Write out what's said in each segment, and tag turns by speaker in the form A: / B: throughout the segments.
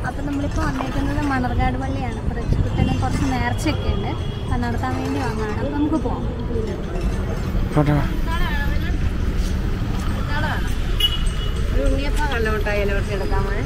A: അപ്പം നമ്മളിപ്പോൾ വന്നേക്കുന്നത് മണർകാട് പള്ളിയാണ് അപ്പോൾ റിച്ചുകുട്ടന് കുറച്ച് നേർച്ചയൊക്കെ ഉണ്ട് അത് നടത്താൻ വേണ്ടി വന്നതാണ് അപ്പം നമുക്ക് പോകാം
B: പോട്ടെ വാ.
C: ഒരു ഉണ്ണിയപ്പം കണ്ടോട്ടാ ഇലവർത്തി എടുക്കാൻ മോനെ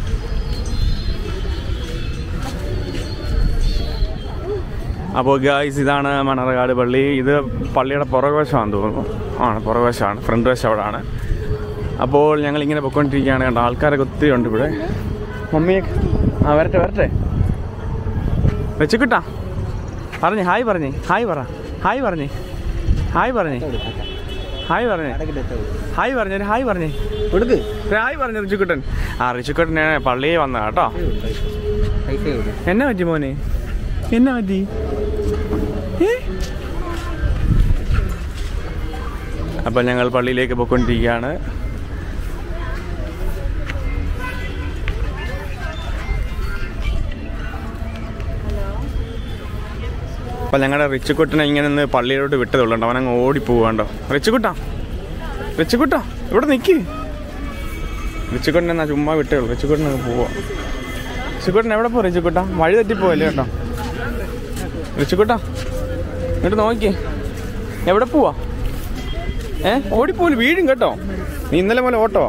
B: അപ്പോൾ ഗായ്സ് ഇതാണ് മണർകാട് പള്ളി ഇത് പള്ളിയുടെ പുറകുവശമാണെന്ന് തോന്നുന്നു ആണ് പുറകുവശമാണ് ഫ്രണ്ട് വശം അവിടെ ആണ് അപ്പോൾ ഞങ്ങൾ ഇങ്ങനെ പൊയ്ക്കൊണ്ടിരിക്കുകയാണ് കണ്ട ആൾക്കാരൊക്കെ ഒത്തിരി ഉണ്ട് ഇവിടെ മമ്മിയെ ആ വരട്ടെ വരട്ടെ വെച്ചുക്കിട്ടാ പറഞ്ഞേ ഹായ് പറഞ്ഞേ ഹായ് പറ ഹായ് പറഞ്ഞേ ഹായ് പറഞ്ഞേ ഹായ് പറഞ്ഞേ ഹായ് പറഞ്ഞേ ഒരു ഹായ് പറഞ്ഞേ
D: കൊടുക്ക്
B: ഒരു ഹായ് പറഞ്ഞു റിച്ചുക്കുട്ടൻ ആ റിച്ചുക്കുട്ടനെ പള്ളിയിൽ വന്ന കേട്ടോ
D: പൈസ കൊടുക്ക്
B: എന്നാ പറ്റി മോനെ എന്നാ പറ്റി ഏ? അപ്പം ഞങ്ങൾ പള്ളിയിലേക്ക് പോയിക്കൊണ്ടിരിക്കുകയാണ് അപ്പം ഞങ്ങളുടെ റിച്ചുക്കുട്ടനെ ഇങ്ങനെ ഒന്ന് പള്ളിയിലോട്ട് വിട്ടതുള്ളൂ അവനങ്ങ് ഓടിപ്പോവാണ്ടോ റിച്ചുക്കുട്ടാ റിച്ചുക്കുട്ടാ ഇവിടെ നിൽക്ക് റിച്ചുക്കുട്ടനെ എന്നാ ചുമ്മാ വിട്ടേ ഉള്ളൂ റിച്ചുക്കുട്ടൻ പോവാ റിച്ചുക്കുട്ടൻ എവിടെ പോ റിച്ചുക്കുട്ടാ വഴി തെറ്റിപ്പോവല്ലേ കേട്ടോ റിച്ചുക്കുട്ടാ ഇങ്ങോട്ട് നോക്കി എവിടെ പോവാ ഏ ഓടിപ്പോലും വീഴും കേട്ടോ നീ ഇന്നലെ പോലെ ഓട്ടോ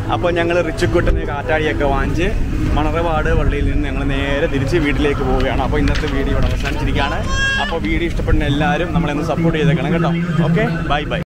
B: അപ്പോൾ ഞങ്ങൾ റിച്ചുക്കുട്ടന് കാറ്റാടിയൊക്കെ വാങ്ങിച്ച് മണറവാട് പള്ളിയിൽ നിന്ന് ഞങ്ങൾ നേരെ തിരിച്ച് വീട്ടിലേക്ക് പോവുകയാണ് അപ്പോൾ ഇന്നത്തെ വീഡിയോ ഇവിടെ അവസാനിച്ചിരിക്കുകയാണ് അപ്പോൾ വീഡിയോ ഇഷ്ടപ്പെടുന്ന എല്ലാവരും നമ്മളെന്ന് സപ്പോർട്ട് ചെയ്തേക്കണം കേട്ടോ ഓക്കെ ബൈ ബൈ